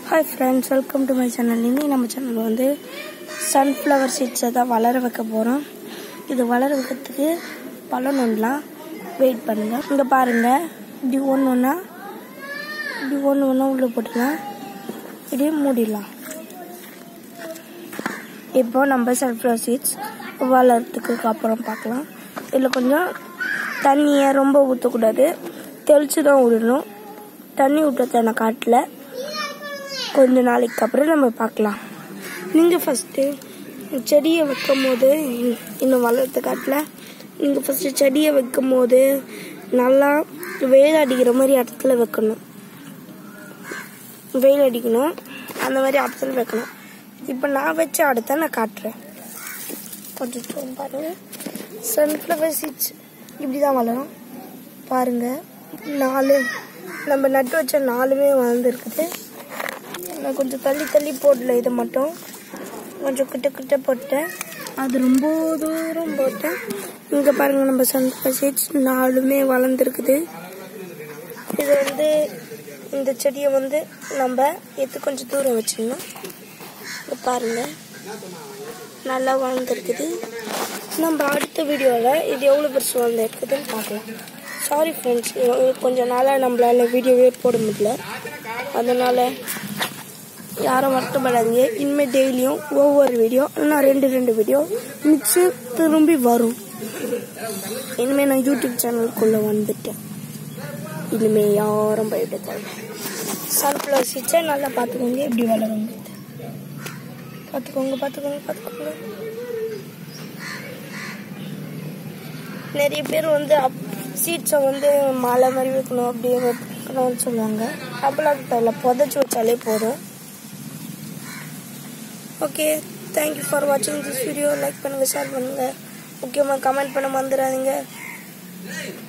hi friends welcome to my channel இன்னைக்கு நம்ம channel வந்து சன்ஃப்ளவர் சீட்ஸை தான் வளர வைக்க போகிறோம் இது வளர வைக்கிறதுக்கு பலன் ஒன்றலாம் வெயிட் பண்ணுங்கள் இங்கே பாருங்கள் இப்படி ஒன்று ஒன்றா இப்படி ஒன்று ஒன்றா உள்ளே போட்டுக்கலாம் இப்படியே மூடிடலாம் இப்போ நம்ம சன்ஃப்ளவர் சீட்ஸ் வளர்றதுக்கு அப்புறம் பார்க்கலாம் இதில் கொஞ்சம் தண்ணியை ரொம்ப ஊற்றக்கூடாது தெளித்து தான் விடணும் தண்ணி விட்டதை நான் காட்டல கொஞ்ச நாளைக்கு அப்புறம் நம்ம பார்க்கலாம் நீங்கள் ஃபஸ்ட்டு செடியை வைக்கும் போது இன்னும் வளர்த்து காட்டல நீங்கள் ஃபஸ்ட்டு செடியை வைக்கும் போது நல்லா வெயில் அடிக்கிற மாதிரி இடத்துல வைக்கணும் வெயில் அடிக்கணும் அந்த மாதிரி இடத்துல வைக்கணும் இப்போ நான் வச்ச இடத்த நான் காட்டுறேன் கொஞ்சம் zoom பாருங்க சன்ஃப்ளவர் சீட்ஸ் இப்படி தான் வளரும் பாருங்க நாலு நம்ம நட்டு வச்ச நாலுமே வளர்ந்துருக்குது நான் கொஞ்சம் தள்ளி தள்ளி போடல இதை மட்டும் கொஞ்சம் கிட்ட கிட்ட போட்டேன் அது ரொம்ப தூரம் போட்டேன் இங்கே பாருங்க நம்ம சன்ஃப்ளவர் சீட்ஸ் நாலுமே வளர்ந்துருக்குது இது வந்து இந்த செடியை வந்து நம்ம எடுத்து கொஞ்சம் தூரம் வச்சிடணும் இங்க பாருங்க நல்லா வளர்ந்துருக்குது நம்ம அடுத்த வீடியோவில் இது எவ்வளோ பெருசு வளர்ந்துருக்குதுன்னு பார்க்கலாம் சாரி ஃப்ரெண்ட்ஸ் கொஞ்சம் நாளாக நம்மளால வீடியோவே போட முடியல அதனால் யாரும் வருத்தப்படாதீங்க இனிமேல் டெய்லியும் ஒவ்வொரு வீடியோ இல்லைனா ரெண்டு ரெண்டு வீடியோ மிக்ஸு திரும்பி வரும் இனிமேல் நான் யூடியூப் சேனலுக்குள்ளே வந்துட்டேன் இனிமேல் யாரும் பயப்பட தேவை சன்ஃப்ளவர் சீட்ஸை நல்லா பார்த்துக்கோங்க எப்படி வளருங்க பார்த்துக்கோங்க பார்த்துக்கோங்க பார்த்துக்கோங்க நிறைய பேர் வந்து அப் சீட்ஸை வந்து மலை மாதிரி வைக்கணும் அப்படியே வைக்கணும்னு சொல்லுவாங்க அப்பெல்லாம் தேவையில்ல புதைச்சி வச்சாலே போதும் ஓகே தேங்க்யூ ஃபார் வாட்சிங் திஸ் வீடியோ லைக் பண்ணுங்கள் ஷேர் பண்ணுங்கள் முக்கியமாக கமெண்ட் பண்ண மறந்துடாதீங்க